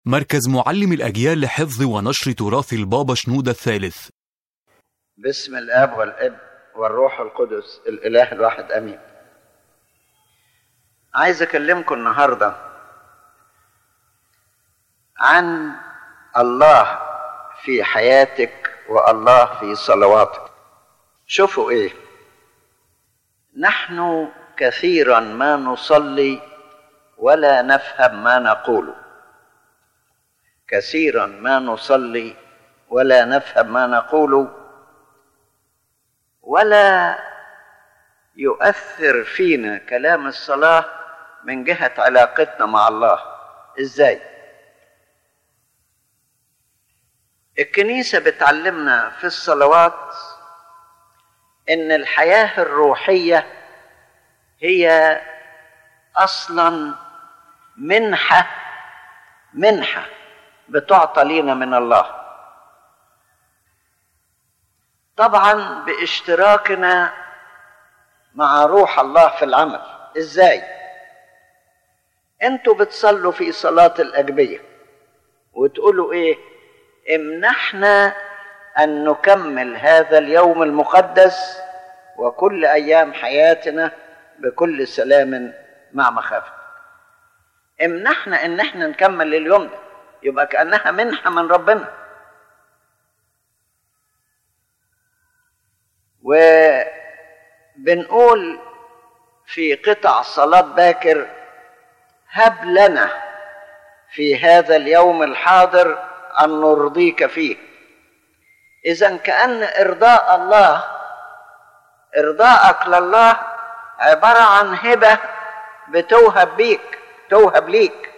مركز معلم الأجيال لحفظ ونشر تراث البابا شنودة الثالث باسم الاب والابن والروح القدس الاله الواحد امين عايز اكلمكم النهارده عن الله في حياتك والله في صلواتك شوفوا ايه نحن كثيرا ما نصلي ولا نفهم ما نقول كثيرا ما نصلي ولا نفهم ما نقول ولا يؤثر فينا كلام الصلاه من جهه علاقتنا مع الله ازاي الكنيسه بتعلمنا في الصلوات ان الحياه الروحيه هي اصلا منحه منحه بتعطى لينا من الله طبعا باشتراكنا مع روح الله في العمل ازاي انتوا بتصلوا في صلاه الاجبيه وتقولوا ايه امنحنا ان نكمل هذا اليوم المقدس وكل ايام حياتنا بكل سلام مع مخافه امنحنا ان احنا نكمل اليوم ده يبقى كانها منحه من ربنا وبنقول في قطع صلاه باكر هب لنا في هذا اليوم الحاضر ان نرضيك فيه اذا كان ارضاء الله ارضاءك لله عباره عن هبه بتوهب بيك توهب ليك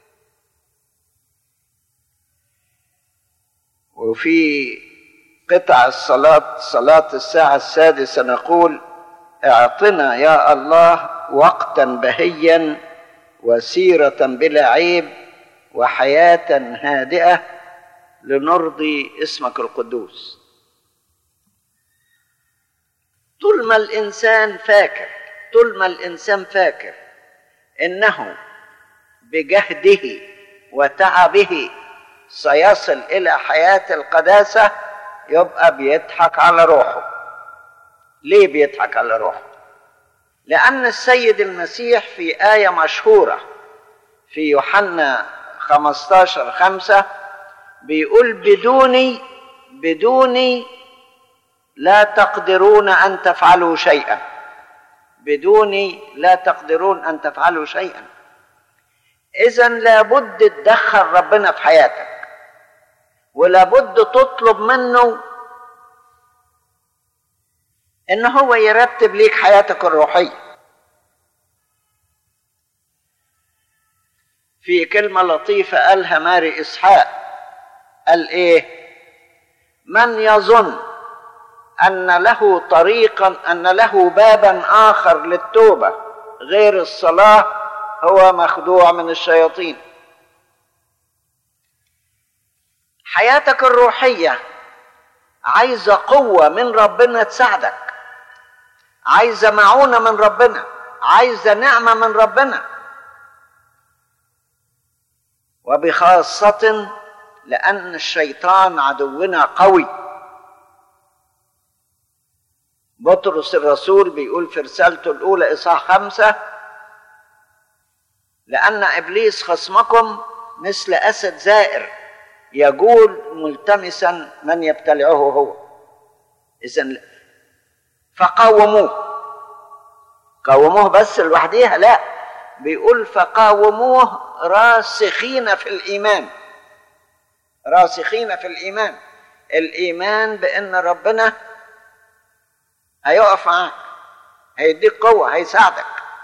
وفي قطع الصلاة صلاة الساعة السادسة نقول اعطنا يا الله وقتا بهيا وسيرة بلا عيب وحياة هادئة لنرضي اسمك القدوس طول ما الإنسان فاكر طول ما الإنسان فاكر إنه بجهده وتعبه سيصل الى حياه القداسه يبقى بيضحك على روحه ليه بيضحك على روحه لان السيد المسيح في ايه مشهوره في يوحنا 15 5 بيقول بدوني بدوني لا تقدرون ان تفعلوا شيئا بدوني لا تقدرون ان تفعلوا شيئا اذا لابد تدخل ربنا في حياتك ولابد تطلب منه ان هو يرتب ليك حياتك الروحيه في كلمه لطيفه قالها ماري اسحاق قال ايه من يظن ان له طريقا ان له بابا اخر للتوبه غير الصلاه هو مخدوع من الشياطين حياتك الروحيه عايزه قوه من ربنا تساعدك عايزه معونه من ربنا عايزه نعمه من ربنا وبخاصه لان الشيطان عدونا قوي بطرس الرسول بيقول في رسالته الاولى اصحاح خمسه لأن إبليس خصمكم مثل أسد زائر يجول ملتمسا من يبتلعه هو إذا فقاوموه قاوموه بس لوحديها لا بيقول فقاوموه راسخين في الإيمان راسخين في الإيمان الإيمان بأن ربنا هيقف معاك هيديك قوة هيساعدك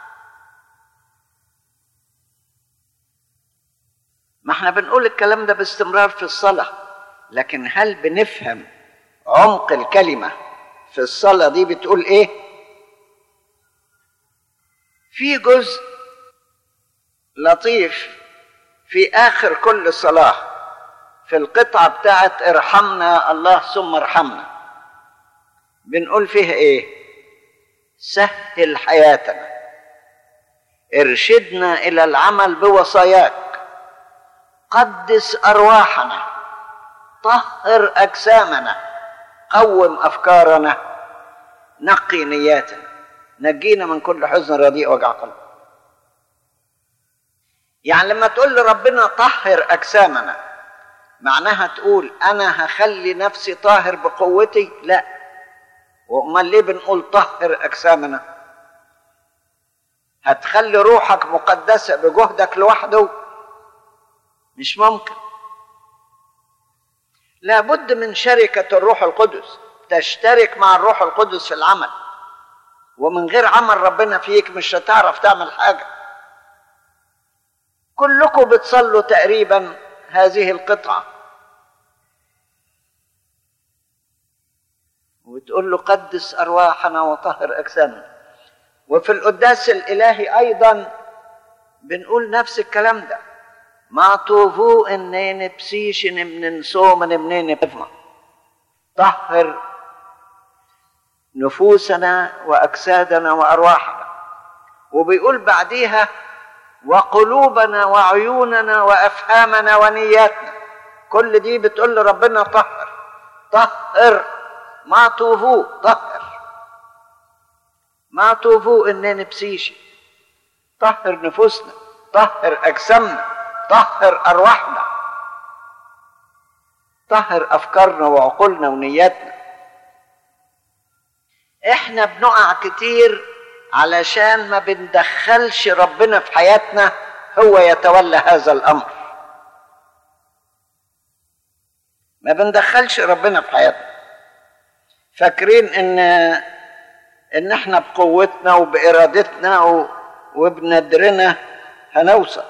ما احنا بنقول الكلام ده باستمرار في الصلاة لكن هل بنفهم عمق الكلمة في الصلاة دي بتقول ايه في جزء لطيف في آخر كل صلاة في القطعة بتاعت ارحمنا الله ثم ارحمنا بنقول فيها ايه سهل حياتنا ارشدنا الى العمل بوصاياك قدس ارواحنا طهر اجسامنا قوم افكارنا نقي نياتنا نجينا من كل حزن رديء وجع قلب يعني لما تقول لربنا طهر اجسامنا معناها تقول انا هخلي نفسي طاهر بقوتي لا وامال ليه بنقول طهر اجسامنا هتخلي روحك مقدسه بجهدك لوحده مش ممكن لابد من شركه الروح القدس تشترك مع الروح القدس في العمل ومن غير عمل ربنا فيك مش هتعرف تعمل حاجه كلكم بتصلوا تقريبا هذه القطعه وتقول له قدس ارواحنا وطهر اجسامنا وفي القداس الالهي ايضا بنقول نفس الكلام ده ما طوفو انين بسيشن من صوم منين بفما طهر نفوسنا واجسادنا وارواحنا وبيقول بعديها وقلوبنا وعيوننا وافهامنا ونياتنا كل دي بتقول لربنا طهر طهر ما طوفو طهر ما طوفو اننا بسيشي طهر نفوسنا طهر اجسامنا طهر ارواحنا طهر افكارنا وعقولنا ونياتنا احنا بنقع كتير علشان ما بندخلش ربنا في حياتنا هو يتولى هذا الامر ما بندخلش ربنا في حياتنا فاكرين ان ان احنا بقوتنا وبارادتنا و... وبندرنا هنوصل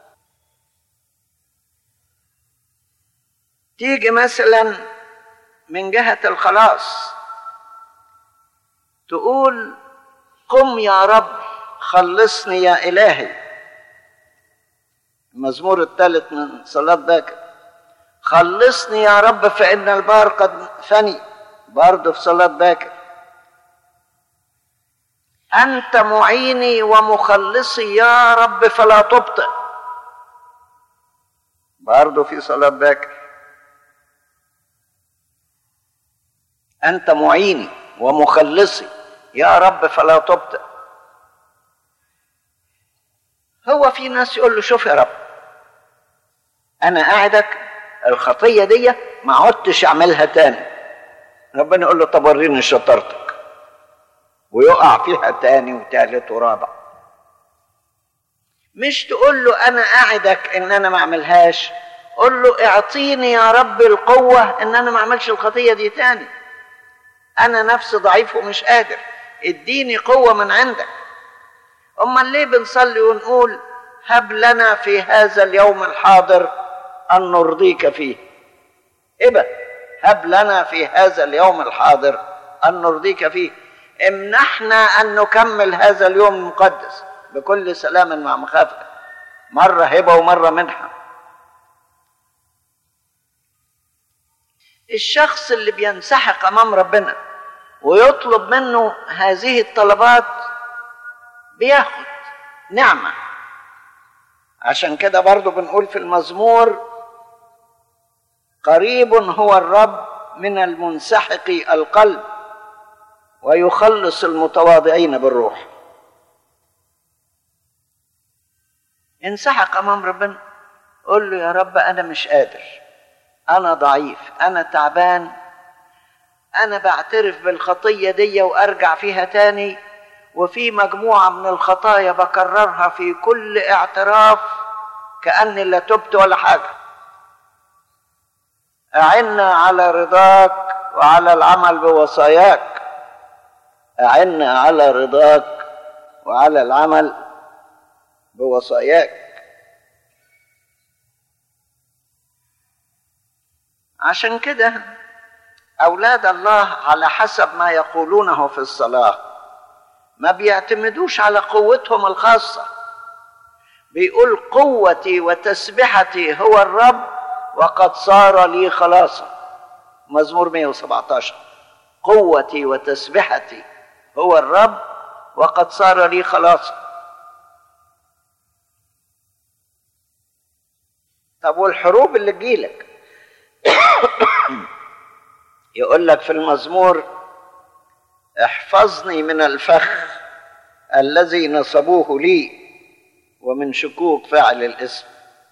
تيجي مثلا من جهة الخلاص تقول قم يا رب خلصني يا إلهي المزمور الثالث من صلاة باكر خلصني يا رب فإن البار قد فني برضه في صلاة باكر أنت معيني ومخلصي يا رب فلا تبطئ برضه في صلاة باكر أنت معيني ومخلصي يا رب فلا تبطئ هو في ناس يقول له شوف يا رب أنا قاعدك الخطية دي ما عدتش أعملها تاني ربنا يقول له طب وريني شطارتك ويقع فيها تاني وتالت ورابع مش تقول له انا اعدك ان انا ما اعملهاش قول له اعطيني يا رب القوة ان انا ما اعملش الخطية دي تاني انا نفسي ضعيف ومش قادر اديني قوة من عندك امال ليه بنصلي ونقول هب لنا في هذا اليوم الحاضر ان نرضيك فيه ابا هب لنا في هذا اليوم الحاضر ان نرضيك فيه امنحنا ان نكمل هذا اليوم المقدس بكل سلام مع مخافه مره هبه ومره منحه الشخص اللي بينسحق امام ربنا ويطلب منه هذه الطلبات بياخد نعمه عشان كده برضو بنقول في المزمور قريب هو الرب من المنسحق القلب ويخلص المتواضعين بالروح انسحق امام ربنا قول له يا رب انا مش قادر انا ضعيف انا تعبان انا بعترف بالخطيه دي وارجع فيها تاني وفي مجموعه من الخطايا بكررها في كل اعتراف كاني لا تبت ولا حاجه اعنا على رضاك وعلى العمل بوصاياك اعنا على رضاك وعلى العمل بوصاياك عشان كده اولاد الله على حسب ما يقولونه في الصلاه ما بيعتمدوش على قوتهم الخاصه بيقول قوتي وتسبحتي هو الرب وقد صار لي خلاصا مزمور 117 قوتي وتسبحتي هو الرب وقد صار لي خلاصا طب والحروب اللي تجيلك يقول لك في المزمور احفظني من الفخ الذي نصبوه لي ومن شكوك فاعل الاسم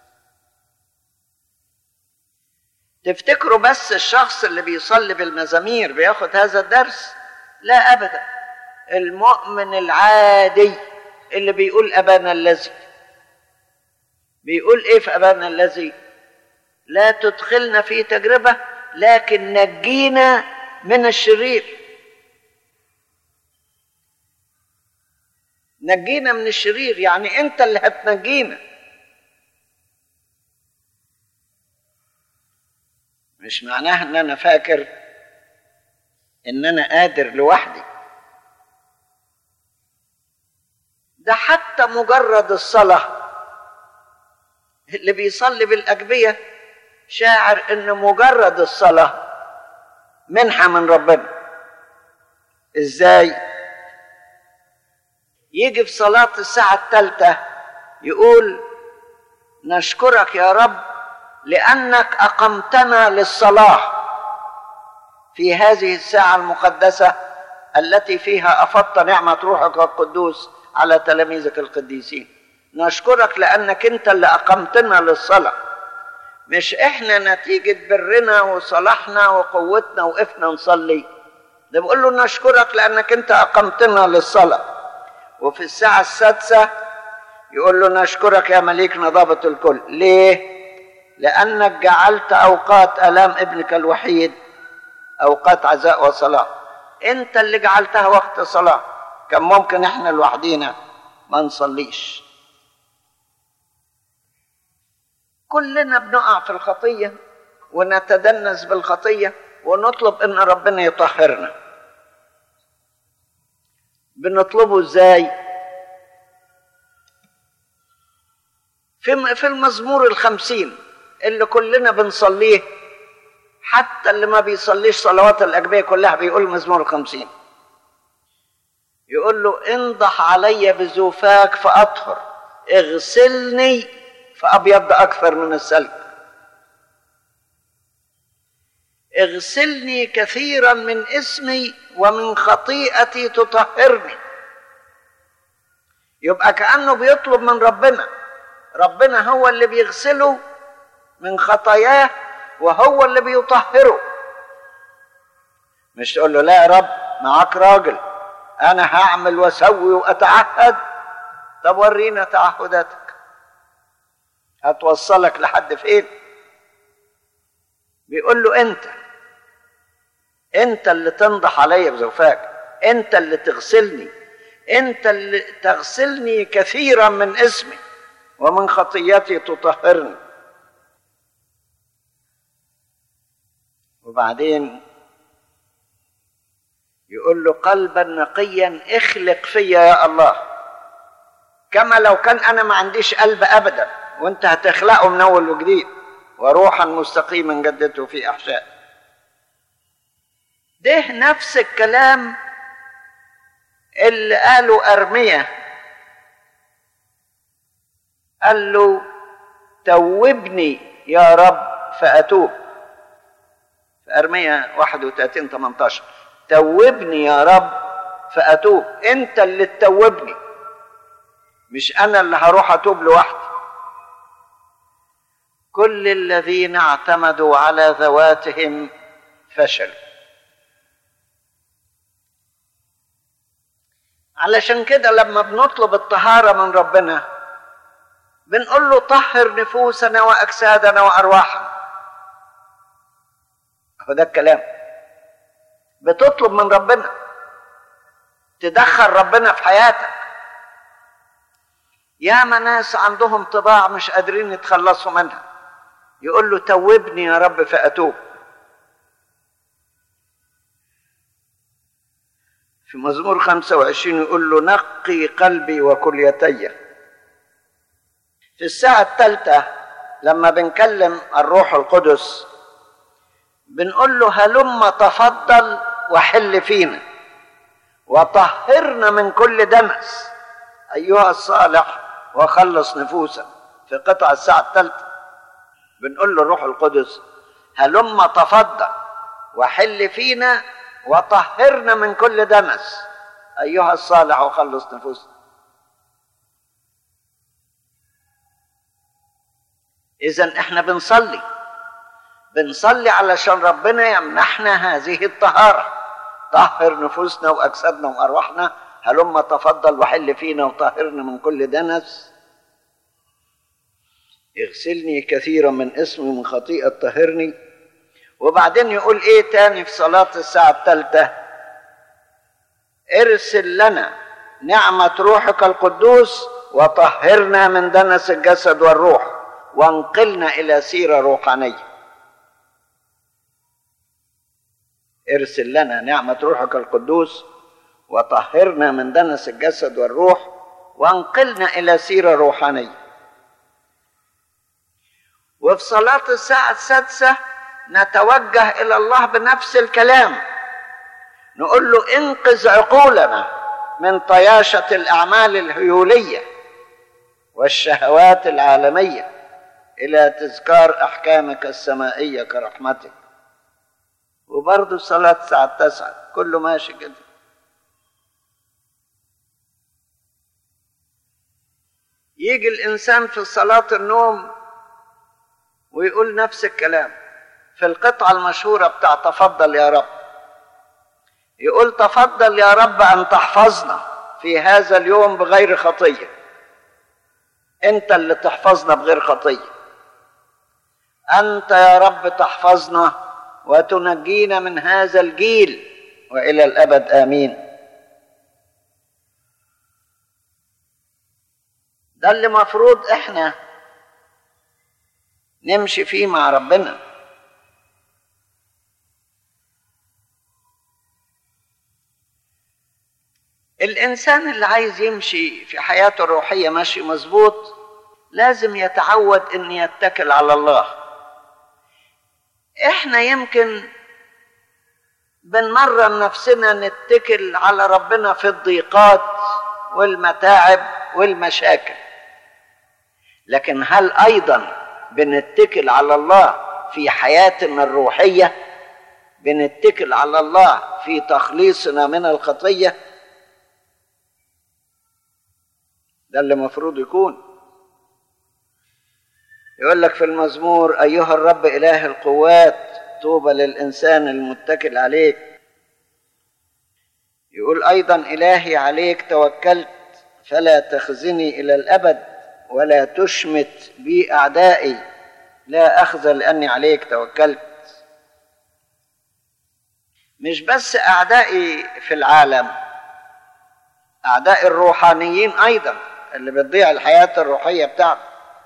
تفتكروا بس الشخص اللي بيصلي بالمزامير بياخد هذا الدرس لا ابدا المؤمن العادي اللي بيقول ابانا الذي بيقول ايه في ابانا الذي لا تدخلنا في تجربه لكن نجينا من الشرير نجينا من الشرير يعني انت اللي هتنجينا مش معناها ان انا فاكر ان انا قادر لوحدي ده حتى مجرد الصلاه اللي بيصلي بالاجبيه شاعر ان مجرد الصلاه منحه من ربنا ازاي يجي في صلاه الساعه الثالثه يقول نشكرك يا رب لانك اقمتنا للصلاه في هذه الساعه المقدسه التي فيها افضت نعمه روحك القدوس على تلاميذك القديسين نشكرك لانك انت اللي اقمتنا للصلاه مش احنا نتيجه برنا وصلاحنا وقوتنا وقفنا نصلي ده بقول له نشكرك لانك انت اقمتنا للصلاه وفي الساعه السادسه يقول له نشكرك يا مليك نضابه الكل ليه لانك جعلت اوقات الام ابنك الوحيد اوقات عزاء وصلاه انت اللي جعلتها وقت صلاه كان ممكن احنا لوحدينا ما نصليش كلنا بنقع في الخطيه ونتدنس بالخطيه ونطلب ان ربنا يطهرنا بنطلبه ازاي في في المزمور الخمسين اللي كلنا بنصليه حتى اللي ما بيصليش صلوات الأجبية كلها بيقول مزمور الخمسين يقول له انضح علي بزوفاك فأطهر اغسلني فأبيض أكثر من السلك اغسلني كثيرا من اسمي ومن خطيئتي تطهرني يبقى كأنه بيطلب من ربنا ربنا هو اللي بيغسله من خطاياه وهو اللي بيطهره مش تقول له لا يا رب معاك راجل انا هعمل واسوي واتعهد طب ورينا تعهداتك هتوصلك لحد فين بيقول له انت انت اللي تنضح عليا بزوفاك انت اللي تغسلني انت اللي تغسلني كثيرا من اسمي ومن خطيتي تطهرني وبعدين يقول له قلبا نقيا اخلق فيا يا الله كما لو كان انا ما عنديش قلب ابدا وانت هتخلقه من اول وجديد وروحا مستقيما جدته في احشائي ده نفس الكلام اللي قاله ارميه قال له توبني يا رب فاتوب في ارميه 31 18 توبني يا رب فاتوب انت اللي تتوبني مش انا اللي هروح اتوب لوحدي كل الذين اعتمدوا على ذواتهم فشلوا علشان كده لما بنطلب الطهارة من ربنا بنقول له طهر نفوسنا وأجسادنا وأرواحنا هو ده الكلام بتطلب من ربنا تدخل ربنا في حياتك ياما ناس عندهم طباع مش قادرين يتخلصوا منها يقول له توبني يا رب فأتوب في مزمور 25 يقول له نقي قلبي وكليتي في الساعة الثالثة لما بنكلم الروح القدس بنقول له هلم تفضل وحل فينا وطهرنا من كل دنس أيها الصالح وخلص نفوسا في قطع الساعة الثالثة بنقول له الروح القدس هلم تفضل وحل فينا وطهرنا من كل دنس ايها الصالح وخلص نفوسنا اذا احنا بنصلي بنصلي علشان ربنا يمنحنا هذه الطهاره طهر نفوسنا واجسادنا وارواحنا هلم تفضل وحل فينا وطهرنا من كل دنس اغسلني كثيرا من اسمي من خطيئة طهرني وبعدين يقول ايه تاني في صلاة الساعة الثالثة ارسل لنا نعمة روحك القدوس وطهرنا من دنس الجسد والروح وانقلنا إلى سيرة روحانية ارسل لنا نعمة روحك القدوس وطهرنا من دنس الجسد والروح وانقلنا إلى سيرة روحانية وفي صلاة الساعة السادسة نتوجه إلى الله بنفس الكلام نقول له انقذ عقولنا من طياشة الأعمال الهيولية والشهوات العالمية إلى تذكار أحكامك السمائية كرحمتك وبرضه صلاة الساعة التاسعة كله ماشي كده يجي الإنسان في صلاة النوم ويقول نفس الكلام في القطعة المشهورة بتاع تفضل يا رب يقول تفضل يا رب أن تحفظنا في هذا اليوم بغير خطية أنت اللي تحفظنا بغير خطية أنت يا رب تحفظنا وتنجينا من هذا الجيل وإلى الأبد آمين ده اللي مفروض احنا نمشي فيه مع ربنا الانسان اللي عايز يمشي في حياته الروحيه ماشي مظبوط لازم يتعود ان يتكل على الله احنا يمكن بنمرن نفسنا نتكل على ربنا في الضيقات والمتاعب والمشاكل لكن هل ايضا بنتكل على الله في حياتنا الروحيه بنتكل على الله في تخليصنا من الخطيه ده اللي المفروض يكون يقول لك في المزمور ايها الرب اله القوات طوبى للانسان المتكل عليك يقول ايضا الهي عليك توكلت فلا تخزني الى الابد ولا تشمت بي اعدائي لا اخذل لاني عليك توكلت مش بس اعدائي في العالم اعداء الروحانيين ايضا اللي بتضيع الحياه الروحيه بتاعته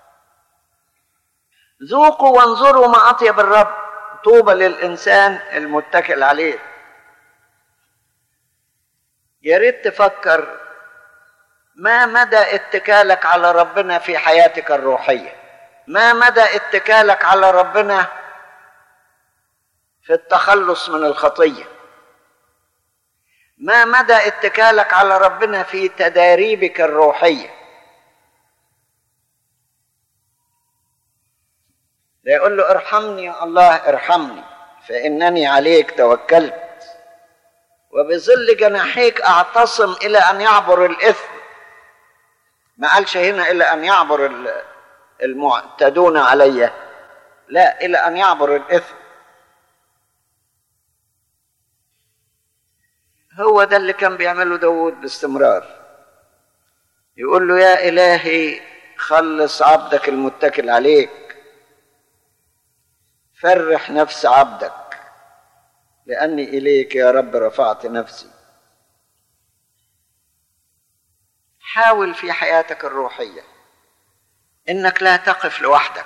ذوقوا وانظروا ما اطيب الرب طوبى للانسان المتكل عليه يا ريت تفكر ما مدى اتكالك على ربنا في حياتك الروحيه ما مدى اتكالك على ربنا في التخلص من الخطيه ما مدى اتكالك على ربنا في تداريبك الروحيه ده يقول له ارحمني يا الله ارحمني فانني عليك توكلت وبظل جناحيك اعتصم الى ان يعبر الاثم ما قالش هنا الى ان يعبر المعتدون علي لا الى ان يعبر الاثم هو ده اللي كان بيعمله داود باستمرار يقول له يا إلهي خلص عبدك المتكل عليك فرح نفس عبدك لأني إليك يا رب رفعت نفسي حاول في حياتك الروحية إنك لا تقف لوحدك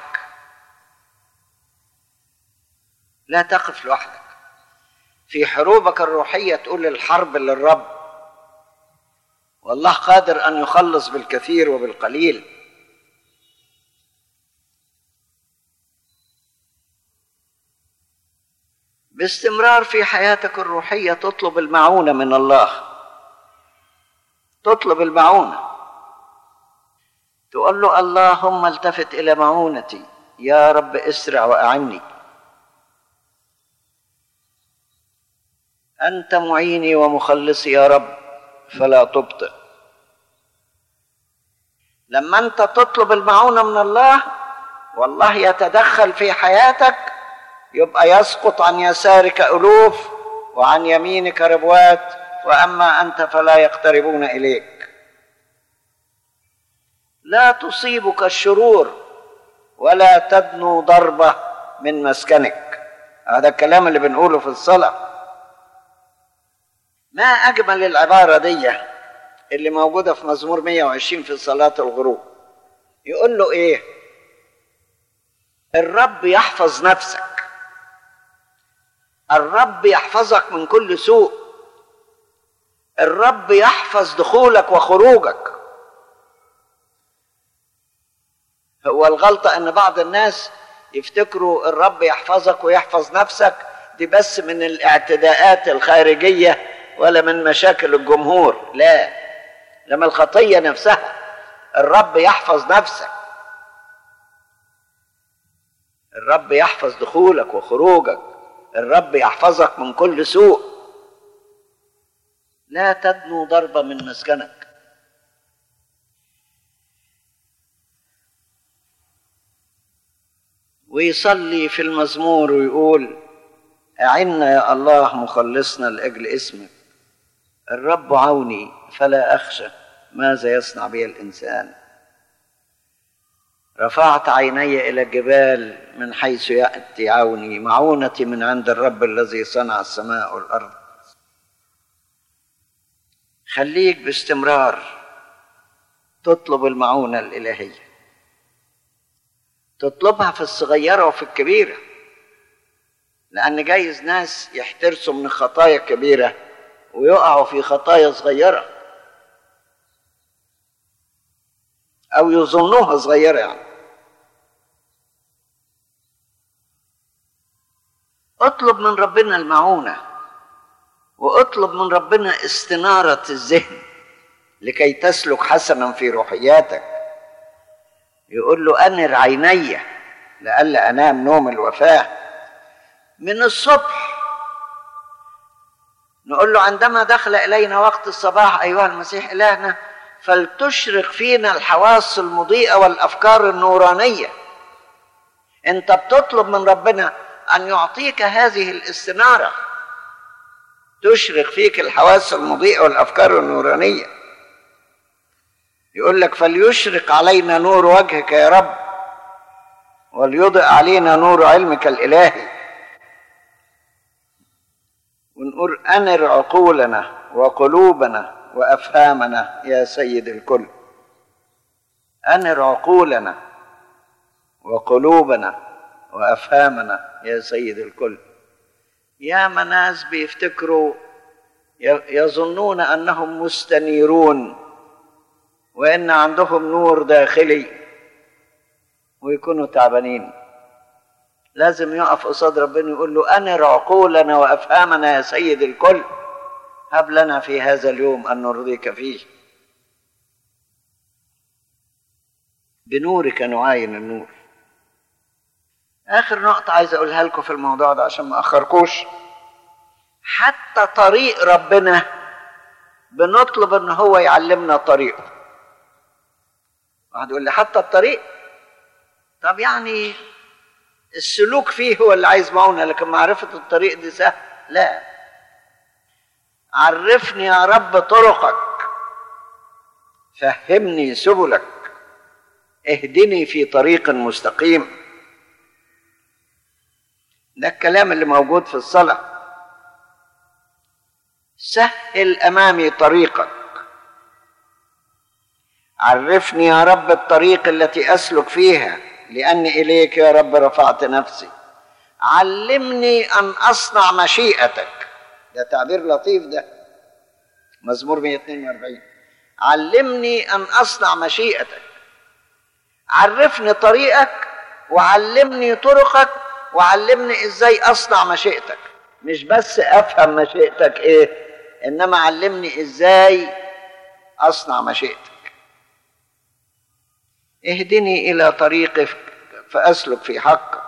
لا تقف لوحدك في حروبك الروحية تقول الحرب للرب والله قادر أن يخلص بالكثير وبالقليل باستمرار في حياتك الروحية تطلب المعونة من الله تطلب المعونة تقول له اللهم التفت إلى معونتي يا رب اسرع واعني انت معيني ومخلصي يا رب فلا تبطئ لما انت تطلب المعونه من الله والله يتدخل في حياتك يبقى يسقط عن يسارك الوف وعن يمينك ربوات واما انت فلا يقتربون اليك لا تصيبك الشرور ولا تدنو ضربه من مسكنك هذا الكلام اللي بنقوله في الصلاه ما اجمل العباره دي اللي موجوده في مزمور 120 في صلاه الغروب يقول له ايه الرب يحفظ نفسك الرب يحفظك من كل سوء الرب يحفظ دخولك وخروجك هو الغلطة ان بعض الناس يفتكروا الرب يحفظك ويحفظ نفسك دي بس من الاعتداءات الخارجية ولا من مشاكل الجمهور لا لما الخطية نفسها الرب يحفظ نفسك الرب يحفظ دخولك وخروجك الرب يحفظك من كل سوء لا تدنو ضربة من مسكنك ويصلي في المزمور ويقول أعنا يا الله مخلصنا لأجل اسمك الرب عوني فلا أخشى ماذا يصنع بي الإنسان رفعت عيني إلى الجبال من حيث يأتي عوني معونتي من عند الرب الذي صنع السماء والأرض خليك باستمرار تطلب المعونة الإلهية تطلبها في الصغيرة وفي الكبيرة لأن جايز ناس يحترسوا من خطايا كبيرة ويقعوا في خطايا صغيرة أو يظنوها صغيرة يعني اطلب من ربنا المعونة واطلب من ربنا استنارة الذهن لكي تسلك حسنا في روحياتك يقول له أنر عيني لئلا أنام نوم الوفاة من الصبح نقول له عندما دخل إلينا وقت الصباح أيها المسيح إلهنا فلتشرق فينا الحواس المضيئة والأفكار النورانية أنت بتطلب من ربنا أن يعطيك هذه الاستنارة تشرق فيك الحواس المضيئة والأفكار النورانية يقول لك فليشرق علينا نور وجهك يا رب وليضئ علينا نور علمك الإلهي ونقول أنر عقولنا وقلوبنا وأفهامنا يا سيد الكل أنر عقولنا وقلوبنا وافهامنا يا سيد الكل يا ناس بيفتكروا يظنون انهم مستنيرون وان عندهم نور داخلي ويكونوا تعبانين لازم يقف قصاد ربنا يقول له انر عقولنا وافهامنا يا سيد الكل هب لنا في هذا اليوم ان نرضيك فيه بنورك نعاين النور اخر نقطه عايز اقولها لكم في الموضوع ده عشان ما اخركوش حتى طريق ربنا بنطلب ان هو يعلمنا طريقه واحد يقول لي حتى الطريق طب يعني السلوك فيه هو اللي عايز معونه لكن معرفه الطريق دي سهل لا عرفني يا رب طرقك فهمني سبلك اهدني في طريق مستقيم ده الكلام اللي موجود في الصلاة سهل أمامي طريقك عرفني يا رب الطريق التي أسلك فيها لأني إليك يا رب رفعت نفسي علمني أن أصنع مشيئتك ده تعبير لطيف ده مزمور 142 علمني أن أصنع مشيئتك عرفني طريقك وعلمني طرقك وعلمني ازاي اصنع مشيئتك مش بس افهم مشيئتك ايه انما علمني ازاي اصنع مشيئتك اهدني الى طريق فاسلك في حقك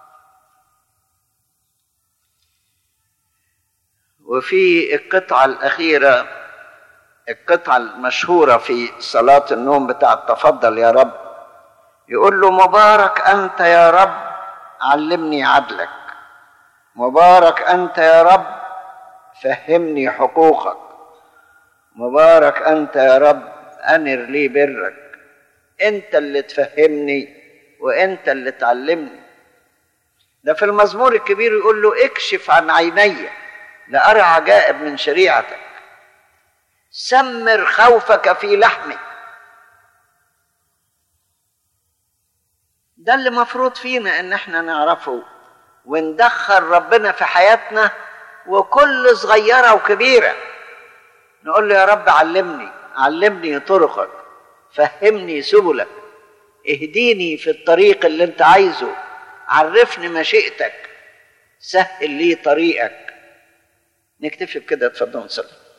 وفي القطعه الاخيره القطعه المشهوره في صلاه النوم بتاع تفضل يا رب يقول له مبارك انت يا رب علمني عدلك مبارك انت يا رب فهمني حقوقك مبارك انت يا رب انر لي برك انت اللي تفهمني وانت اللي تعلمني ده في المزمور الكبير يقول له اكشف عن عيني لارى عجائب من شريعتك سمر خوفك في لحمي ده اللي مفروض فينا ان احنا نعرفه وندخل ربنا في حياتنا وكل صغيره وكبيره نقول له يا رب علمني علمني طرقك فهمني سبلك اهديني في الطريق اللي انت عايزه عرفني مشيئتك سهل لي طريقك نكتفي بكده اتفضلوا نصلي